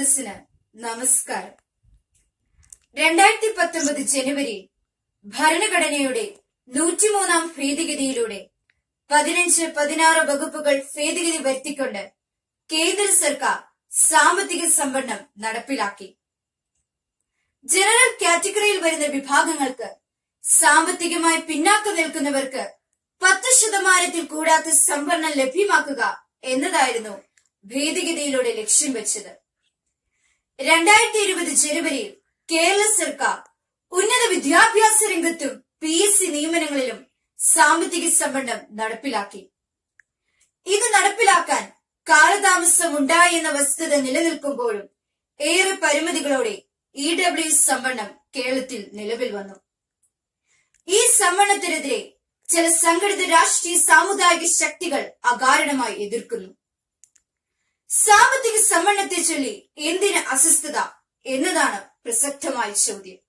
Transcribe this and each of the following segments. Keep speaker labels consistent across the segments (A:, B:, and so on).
A: മനസ്സിന് നമസ്കാരം രണ്ടായിരത്തി പത്തൊമ്പത് ജനുവരിയിൽ ഭരണഘടനയുടെ നൂറ്റിമൂന്നാം ഭേദഗതിയിലൂടെ പതിനഞ്ച് പതിനാറ് വകുപ്പുകൾ ഭേദഗതി വരുത്തിക്കൊണ്ട് കേന്ദ്ര സർക്കാർ സാമ്പത്തിക സംവരണം നടപ്പിലാക്കി ജനറൽ കാറ്റഗറിയിൽ വരുന്ന വിഭാഗങ്ങൾക്ക് സാമ്പത്തികമായി പിന്നാക്കം നിൽക്കുന്നവർക്ക് പത്ത് ശതമാനത്തിൽ കൂടാത്ത സംവരണം ലഭ്യമാക്കുക എന്നതായിരുന്നു ഭേദഗതിയിലൂടെ ലക്ഷ്യം വെച്ചത് രണ്ടായിരത്തി ഇരുപത് ജനുവരിയിൽ കേരള സർക്കാർ ഉന്നത വിദ്യാഭ്യാസ രംഗത്തും പി എസ് സി നിയമനങ്ങളിലും സാമ്പത്തിക സംവരണം നടപ്പിലാക്കി ഇത് നടപ്പിലാക്കാൻ കാലതാമസം ഉണ്ടായി എന്ന വസ്തുത നിലനിൽക്കുമ്പോഴും ഏറെ പരിമിതികളോടെ ഇ ഡബ്ല്യു സംവരണം കേരളത്തിൽ നിലവിൽ വന്നു ഈ സംവരണത്തിനെതിരെ ചില സംഘടിത രാഷ്ട്രീയ സാമുദായിക ശക്തികൾ അകാരണമായി എതിർക്കുന്നു സാമ്പത്തിക സംവരണത്തെ ചൊല്ലി എന്തിന് അസ്വസ്ഥത എന്നതാണ് പ്രസക്തമായ ചോദ്യം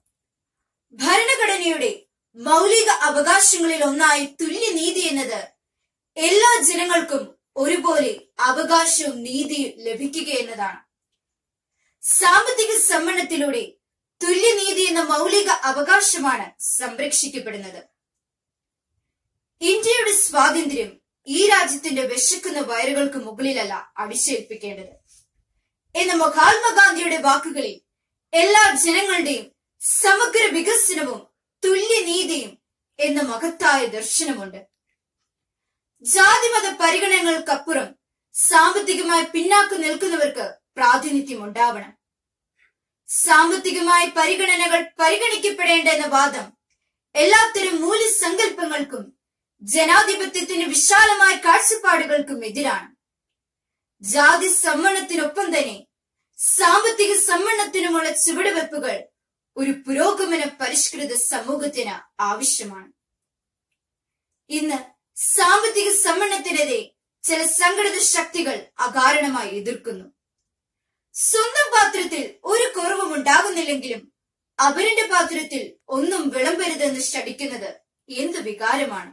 A: ഭരണഘടനയുടെ മൗലിക അവകാശങ്ങളിൽ ഒന്നായി തുല്യനീതി എന്നത് എല്ലാ ജനങ്ങൾക്കും ഒരുപോലെ അവകാശവും നീതിയും ലഭിക്കുക എന്നതാണ് സാമ്പത്തിക സംവരണത്തിലൂടെ തുല്യനീതി എന്ന മൗലിക അവകാശമാണ് സംരക്ഷിക്കപ്പെടുന്നത് ഇന്ത്യയുടെ സ്വാതന്ത്ര്യം ഈ രാജ്യത്തിന്റെ വിശക്കുന്ന വയറുകൾക്ക് മുകളിലല്ല അടിച്ചേൽപ്പിക്കേണ്ടത് എന്ന മഹാത്മാഗാന്ധിയുടെ വാക്കുകളിൽ എല്ലാ ജനങ്ങളുടെയും സമഗ്ര വികസനവും തുല്യനീതിയും എന്ന മഹത്തായ ദർശനമുണ്ട് ജാതിമത പരിഗണനകൾക്കപ്പുറം സാമ്പത്തികമായി പിന്നാക്കം നിൽക്കുന്നവർക്ക് പ്രാതിനിധ്യം ഉണ്ടാവണം സാമ്പത്തികമായ പരിഗണനകൾ പരിഗണിക്കപ്പെടേണ്ട എന്ന വാദം എല്ലാത്തരം മൂല്യസങ്കല്പങ്ങൾക്കും ജനാധിപത്യത്തിന് വിശാലമായ കാഴ്ചപ്പാടുകൾക്കും എതിരാണ് ജാതി സമ്മണത്തിനൊപ്പം തന്നെ സാമ്പത്തിക സമ്മണത്തിനുമുള്ള ചുവടുവെപ്പുകൾ ഒരു പുരോഗമന പരിഷ്കൃത സമൂഹത്തിന് ആവശ്യമാണ് ഇന്ന് സാമ്പത്തിക സമ്മണത്തിനെതിരെ ചില സംഘടിത ശക്തികൾ അകാരണമായി എതിർക്കുന്നു സ്വന്തം പാത്രത്തിൽ ഒരു കുറവും ഉണ്ടാകുന്നില്ലെങ്കിലും അവരുടെ പാത്രത്തിൽ ഒന്നും വിളമ്പരുതെന്ന് ശടിക്കുന്നത് എന്ത് വികാരമാണ്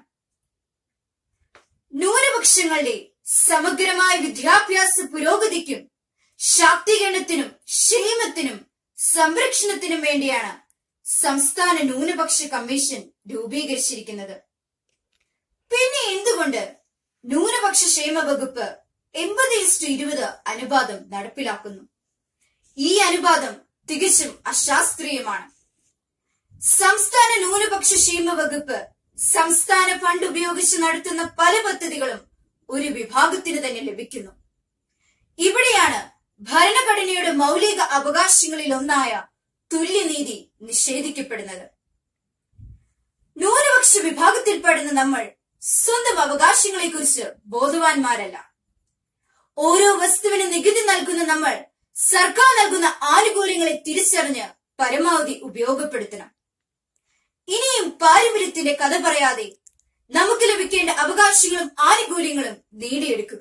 A: ന്യൂനപക്ഷങ്ങളുടെ സമഗ്രമായ വിദ്യാഭ്യാസ പുരോഗതിക്കും ശാക്തീകരണത്തിനും ക്ഷേമത്തിനും സംരക്ഷണത്തിനും വേണ്ടിയാണ് സംസ്ഥാന ന്യൂനപക്ഷ കമ്മീഷൻ രൂപീകരിച്ചിരിക്കുന്നത് പിന്നെ എന്തുകൊണ്ട് ന്യൂനപക്ഷ ക്ഷേമ വകുപ്പ് എൺപത് ഇസ്റ്റു ഇരുപത് അനുപാതം നടപ്പിലാക്കുന്നു ഈ അനുപാതം തികച്ചും അശാസ്ത്രീയമാണ് സംസ്ഥാന ന്യൂനപക്ഷ ക്ഷേമ വകുപ്പ് സംസ്ഥാന ഫണ്ട് ഉപയോഗിച്ച് നടത്തുന്ന പല പദ്ധതികളും ഒരു വിഭാഗത്തിന് തന്നെ ലഭിക്കുന്നു ഇവിടെയാണ് ഭരണഘടനയുടെ മൗലിക അവകാശങ്ങളിൽ ഒന്നായ തുല്യനീതി നിഷേധിക്കപ്പെടുന്നത് ന്യൂനപക്ഷ വിഭാഗത്തിൽപ്പെടുന്ന നമ്മൾ സ്വന്തം അവകാശങ്ങളെ കുറിച്ച് ബോധവാന്മാരല്ല ഓരോ വസ്തുവിന് നികുതി നൽകുന്ന നമ്മൾ സർക്കാർ നൽകുന്ന ആനുകൂല്യങ്ങളെ തിരിച്ചറിഞ്ഞ് പരമാവധി ഉപയോഗപ്പെടുത്തണം ഇനിയും പാരമ്പര്യത്തിന്റെ കഥ പറയാതെ നമുക്ക് ലഭിക്കേണ്ട അവകാശങ്ങളും ആനുകൂല്യങ്ങളും നേടിയെടുക്കുക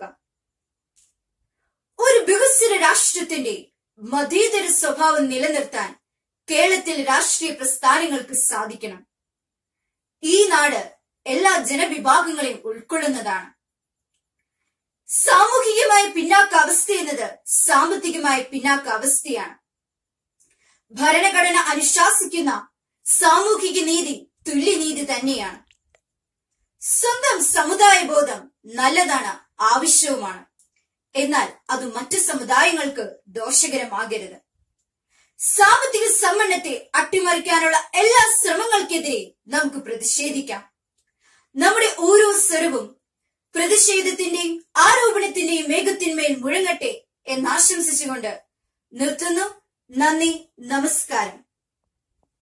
A: ഒരു വികസിത രാഷ്ട്രത്തിന്റെ മതേതര സ്വഭാവം നിലനിർത്താൻ കേരളത്തിലെ രാഷ്ട്രീയ പ്രസ്ഥാനങ്ങൾക്ക് സാധിക്കണം ഈ നാട് എല്ലാ ജനവിഭാഗങ്ങളെയും ഉൾക്കൊള്ളുന്നതാണ് സാമൂഹികമായ പിന്നാക്ക അവസ്ഥ എന്നത് സാമ്പത്തികമായ പിന്നാക്ക അവസ്ഥയാണ് ഭരണഘടന അനുശാസിക്കുന്ന സാമൂഹിക നീതി തുല്യനീതി തന്നെയാണ് സ്വന്തം സമുദായ ബോധം നല്ലതാണ് ആവശ്യവുമാണ് എന്നാൽ അത് മറ്റു സമുദായങ്ങൾക്ക് ദോഷകരമാകരുത് സാമ്പത്തിക സമ്മണ്ണത്തെ അട്ടിമറിക്കാനുള്ള എല്ലാ ശ്രമങ്ങൾക്കെതിരെ നമുക്ക് പ്രതിഷേധിക്കാം നമ്മുടെ ഓരോ സ്വരവും പ്രതിഷേധത്തിന്റെയും ആരോപണത്തിന്റെയും മേഘത്തിന്മേൽ മുഴങ്ങട്ടെ എന്നാശംസിച്ചുകൊണ്ട് നിർത്തുന്നു നന്ദി നമസ്കാരം